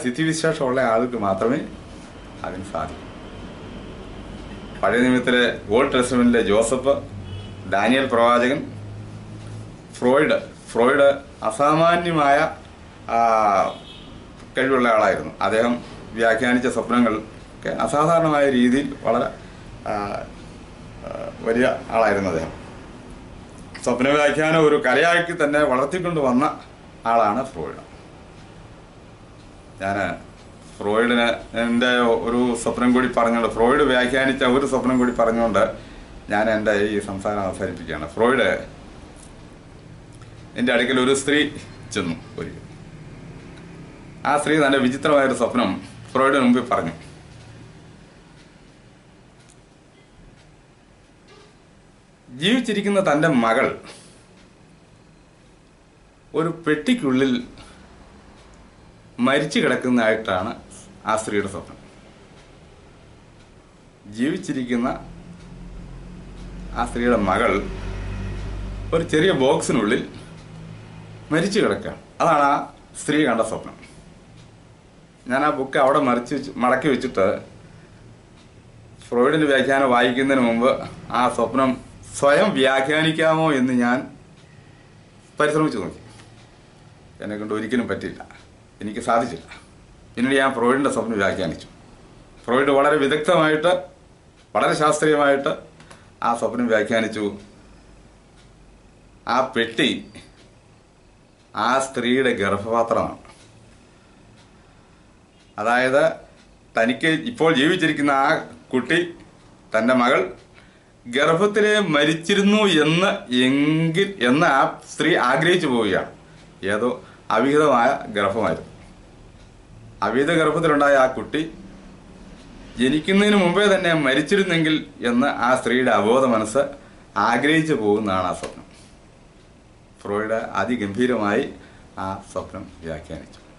സ്ഥിതിവിശേഷമുള്ള ആൾക്ക് മാത്രമേ അതിന് സാധിക്കൂ പഴയ നിയമത്തിലെ ഓൾഡ് ടെസ്റ്റമെന്റിലെ ജോസഫ് ഡാനിയൽ പ്രവാചകൻ ഫ്രോയിഡ് ഫ്രോയിഡ് അസാമാന്യമായ ആ, കഴിവുള്ള ആളായിരുന്നു അദ്ദേഹം വ്യാഖ്യാനിച്ച സ്വപ്നങ്ങൾ ഒക്കെ അസാധാരണമായ രീതിയിൽ വളരെ ആ, ആ, വലിയ ആളായിരുന്നു അദ്ദേഹം സ്വപ്ന വ്യാഖ്യാനം ഒരു കലയാക്കി തന്നെ വളർത്തിക്കൊണ്ട് വന്ന ആളാണ് ഫ്രോയിഡ് ഞാൻ ഫ്രോയിഡിന് എൻ്റെ ഒരു സ്വപ്നം കൂടി പറഞ്ഞുകൊണ്ട് ഫ്രോയിഡ് വ്യാഖ്യാനിച്ച ഒരു സ്വപ്നം കൂടി പറഞ്ഞുകൊണ്ട് ഞാൻ എൻ്റെ ഈ സംസാരം അവസാനിപ്പിക്കുകയാണ് ഫ്രോയിഡ് എൻ്റെ അടുക്കൽ ഒരു സ്ത്രീ ചെന്നു ഒരു ആ സ്ത്രീ തൻ്റെ വിചിത്രമായൊരു സ്വപ്നം ഫ്രോയിഡിന് മുമ്പിൽ പറഞ്ഞു ജീവിച്ചിരിക്കുന്ന തൻ്റെ മകൾ ഒരു പെട്ടിക്കുള്ളിൽ മരിച്ചു കിടക്കുന്നതായിട്ടാണ് ആ സ്ത്രീയുടെ സ്വപ്നം ജീവിച്ചിരിക്കുന്ന ആ സ്ത്രീയുടെ മകൾ ഒരു ചെറിയ ബോക്സിനുള്ളിൽ മരിച്ചു കിടക്കുകയാണ് അതാണ് ആ സ്ത്രീ കണ്ട സ്വപ്നം ഞാൻ ആ ബുക്ക് അവിടെ മറിച്ച് വെച്ച് മടക്കി വെച്ചിട്ട് ഫ്രോയിഡിന്റെ വ്യാഖ്യാനം വായിക്കുന്നതിന് മുമ്പ് ആ സ്വപ്നം സ്വയം വ്യാഖ്യാനിക്കാമോ എന്ന് ഞാൻ പരിശ്രമിച്ചു നോക്കി എന്നെ കൊണ്ട് ഒരിക്കലും പറ്റില്ല എനിക്ക് സാധിച്ചില്ല പിന്നീട് ഞാൻ ഫ്രോയിഡിന്റെ സ്വപ്നം വ്യാഖ്യാനിച്ചു ഫ്രോയിഡ് വളരെ വിദഗ്ധമായിട്ട് വളരെ ശാസ്ത്രീയമായിട്ട് ആ സ്വപ്നം വ്യാഖ്യാനിച്ചു ആ പെട്ടി ആ സ്ത്രീയുടെ ഗർഭപാത്രമാണ് അതായത് തനിക്ക് ഇപ്പോൾ ജീവിച്ചിരിക്കുന്ന ആ കുട്ടി തൻ്റെ മകൾ ഗർഭത്തിലെ മരിച്ചിരുന്നു എന്ന് എങ്കിൽ എന്ന് ആ സ്ത്രീ ആഗ്രഹിച്ചു പോവുകയാണ് ഏതോ അവിഹിതമായ ഗർഭമായിരുന്നു അവിഹിത ഗർഭത്തിലുണ്ടായ ആ കുട്ടി ജനിക്കുന്നതിന് മുമ്പേ തന്നെ മരിച്ചിരുന്നെങ്കിൽ എന്ന് ആ സ്ത്രീയുടെ അബോധ മനസ്സ് ആഗ്രഹിച്ചു പോകുന്നതാണ് ആ സ്വപ്നം ഫ്രോയിഡ് അതിഗംഭീരമായി ആ സ്വപ്നം വ്യാഖ്യാനിച്ചു